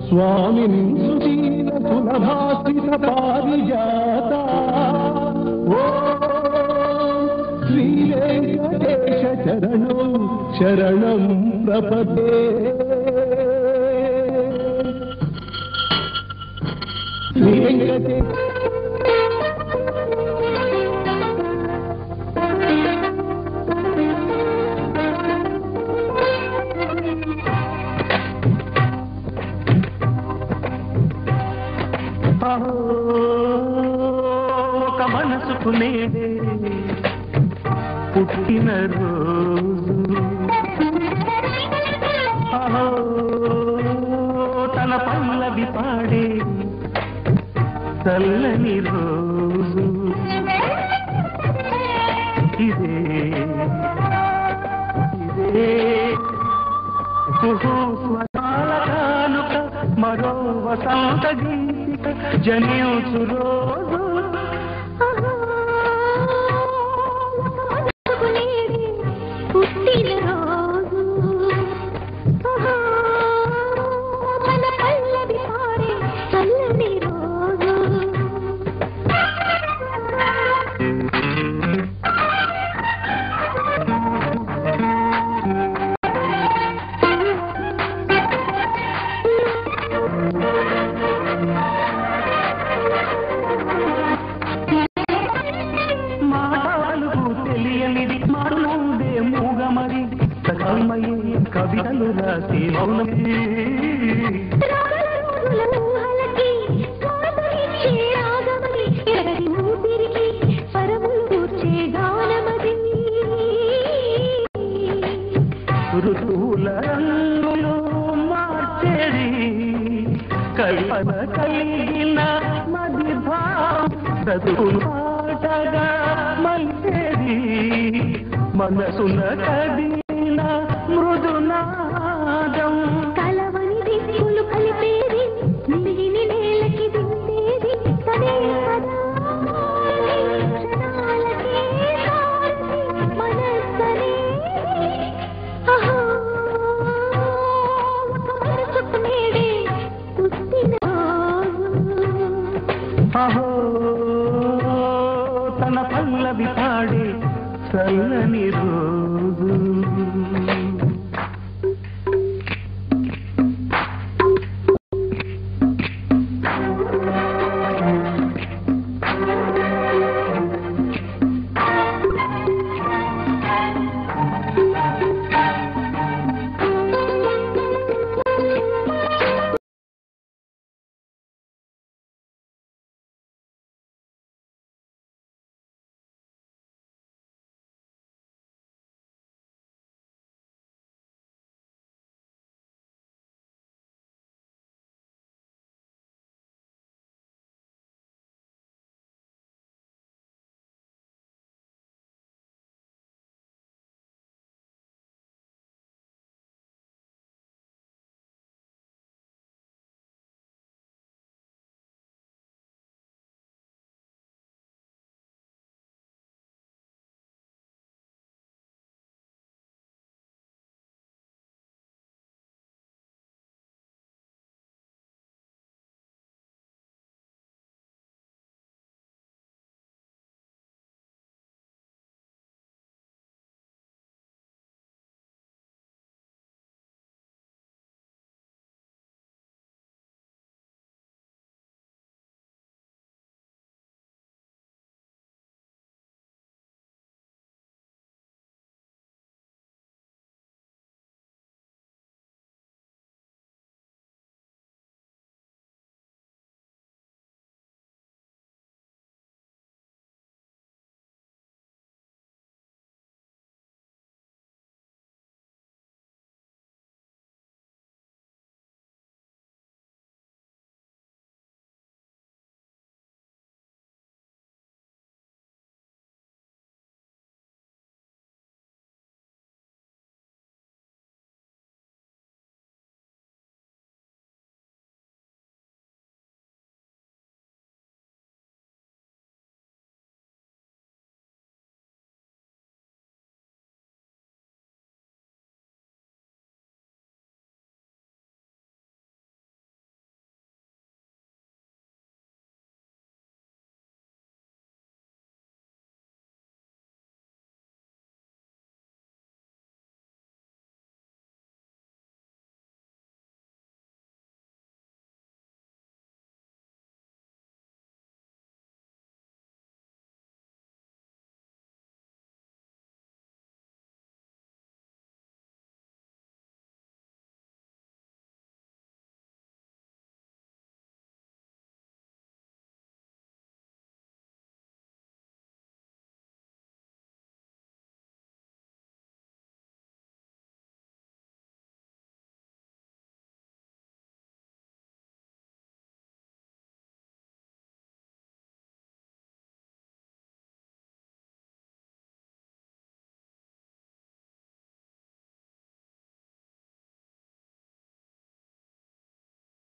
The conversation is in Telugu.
స్వామిని సుధీన సులభాశ్రిత పారిజాత ఓ శ్రీ వెంకటేశ చరణం శరణం ప్రపదే శ్రీ వెంకటేశ అహో, ఒక మనసుకు నేడే పుట్టిన రోజు అహో, తన పల్లవి పాడే చల్లని రోజు ఇదే ఇదే స్వరాల కానుక మరో వసంత గీతిక జనించు రోజు మాటలకు తెలియనిది మారునుండే మూగమరి సకల్మయే కవితలు రాసి మౌనమే ఋతువుల రంగులు మార్చేది కల్పన కలిగిన మదిభావం చదువులు పాటగా మలిచేది మనసున కదిన మృదునాదం కలవని దిక్కులు కలిపేది నిలిగిని నేలకి దింపేది తనే కదా క్షణాలకే సారథి మనస్సనే అహో ఒక మనసుకు నేడే పుట్టిన అహో తన పల్లవి పాడే చల్లని